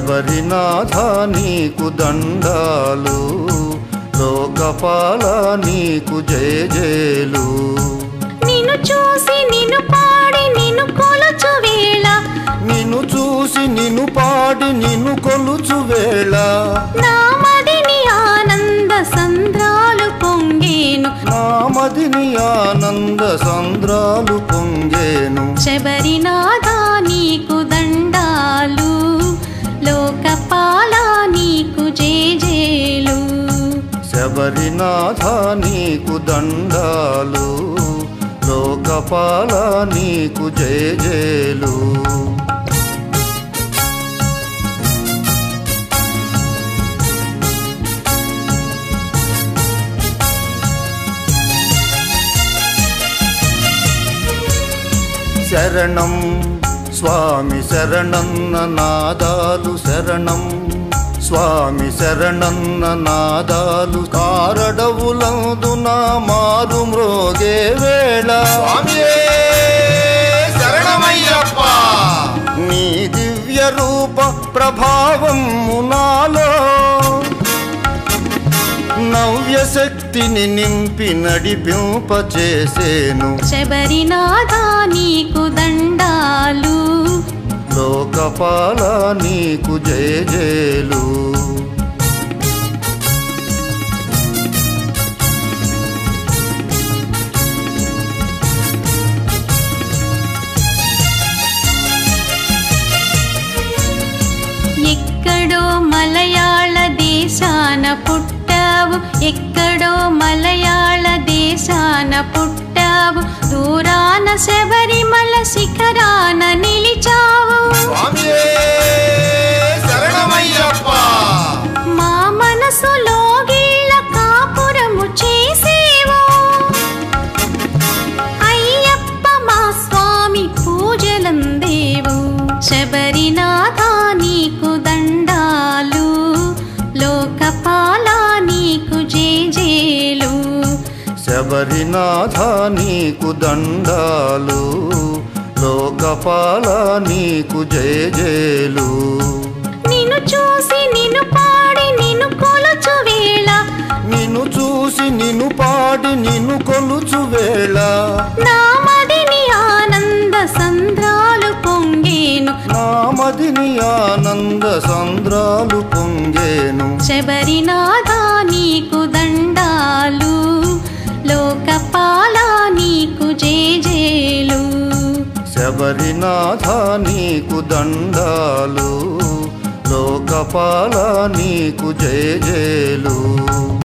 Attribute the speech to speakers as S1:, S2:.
S1: శబరినాథ నీకు దండాలు లోకపాల నీకు జయజేలు
S2: నిన్ను చూసి నిన్ను పాడి నిన్ను కొలుచు వేళ
S1: నిన్ను చూసి నిన్ను పాడి నిన్ను కొలుచు వేళ
S2: నా మదిని ఆనంద సంద్రాలు పొంగేను
S1: నామదిని ఆనంద సంద్రాలు పొంగేను
S2: శబరినాథ నీకు దండాలు లోకపాల నీకు జేజేలు
S1: శబరినాథ నీకు దండాలు లోకపాల నీకు జయజేలు శరణం స్వామి శరణన్న నాదాలు శరణం స్వామి శరణన్న నాదాలు కారడవులందున మారు మ్రోగే వేళ
S3: శరణమయ్యప్ప
S1: నీ దివ్య రూప ప్రభావం నాలో నవ్య శక్తిని నింపి నడిపింపచేసేను
S2: శబరినాథ నీకు దండాలు
S1: లోకపాల నీకు జయజేలు
S2: ఎక్కడో మలయాళ దేశాన పుట్టావు ఎక్కడో మలయాళ దేశాన పుట్టావు దూరాన శబరిమల శిఖరాన నిలిచావు
S3: స్వామియే శరణమయ్యప్ప
S2: మా మనసులో గీళ్ళ కాపురము చేసేవు అయ్యప్ప మా స్వామి పూజలందేవు శబరినాథ నీకు దండాలు లోకపాల నీకు జేజేలు
S1: శబరినాథ నీకు దండాలు లోకపాల నీకు జయజేలు
S2: నిన్ను చూసి నిన్ను పాడి నిన్ను కొలుచు వేళ
S1: నిన్ను చూసి నిన్ను పాడి నిన్ను కొలుచు వేళ
S2: నా మదిని ఆనంద సంద్రాలు పొంగేను
S1: నామదిని ఆనంద సంద్రాలు పొంగేను
S2: శబరినాథ నీకు దండాలు లోకపాల నీకు జేజేలు
S1: శబరినాథ నీకు దండాలు లోకపాల నీకు జయజేలు